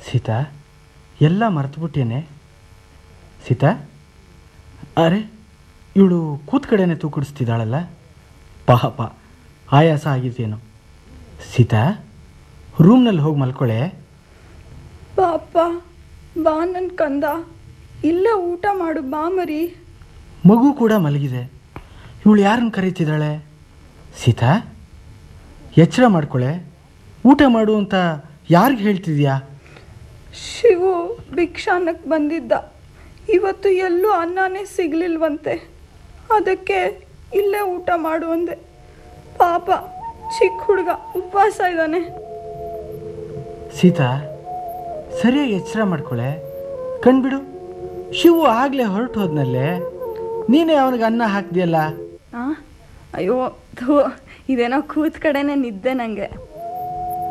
ಸೀತಾ ಎಲ್ಲ ಮರ್ತುಬಿಟ್ಟೇನೆ ಸೀತಾ ಅರೆ ಇವಳು ಕೂತ್ ಕಡೆನೆ ತೂಕಡಿಸ್ತಿದ್ದಾಳಲ್ಲ ಪಾಪ ಆಯಾಸ ಆಗಿದ್ದೇನೋ ಸೀತಾ ರೂಮ್ನಲ್ಲಿ ಹೋಗಿ ಮಲ್ಕೊಳ್ಳೆ ಪಾಪ ಬಾ ನನ್ನ ಕಂದ ಇಲ್ಲೇ ಊಟ ಮಾಡು ಬಾ ಮರಿ ಮಗು ಕೂಡ ಮಲಗಿದೆ ಇವಳು ಯಾರನ್ನು ಕರೀತಿದ್ದಾಳೆ ಸೀತಾ ಎಚ್ಚರ ಮಾಡ್ಕೊಳೆ ಊಟ ಮಾಡು ಅಂತ ಯಾರಿಗೆ ಹೇಳ್ತಿದ್ಯಾ ಶಿವು ಭಿಕ್ಷಾನಕ್ಕೆ ಬಂದಿದ್ದ ಇವತ್ತು ಎಲ್ಲೂ ಅನ್ನನೇ ಸಿಗ್ಲಿಲ್ವಂತೆ ಅದಕ್ಕೆ ಇಲ್ಲೇ ಊಟ ಮಾಡು ಅಂದೆ ಪಾಪ ಚಿಕ್ಕ ಹುಡುಗ ಉಪವಾಸ ಇದ್ದಾನೆ ಸೀತಾ ಸರಿಯಾಗಿ ಎಚ್ಚರ ಮಾಡ್ಕೊಳೆ ಕಣ್ಬಿಡು ಶಿವು ಆಗಲೇ ಹೊರಟು ಹೋದ್ನಲ್ಲೇ ನೀನೇ ಅವನಿಗೆ ಅನ್ನ ಹಾಕ್ದಿಯಲ್ಲ ಆ? ಅಯ್ಯೋ ಥೂ ಇದೇನೋ ಕೂತ್ ಕಡೆನೇ ನಿದ್ದೆ ನನಗೆ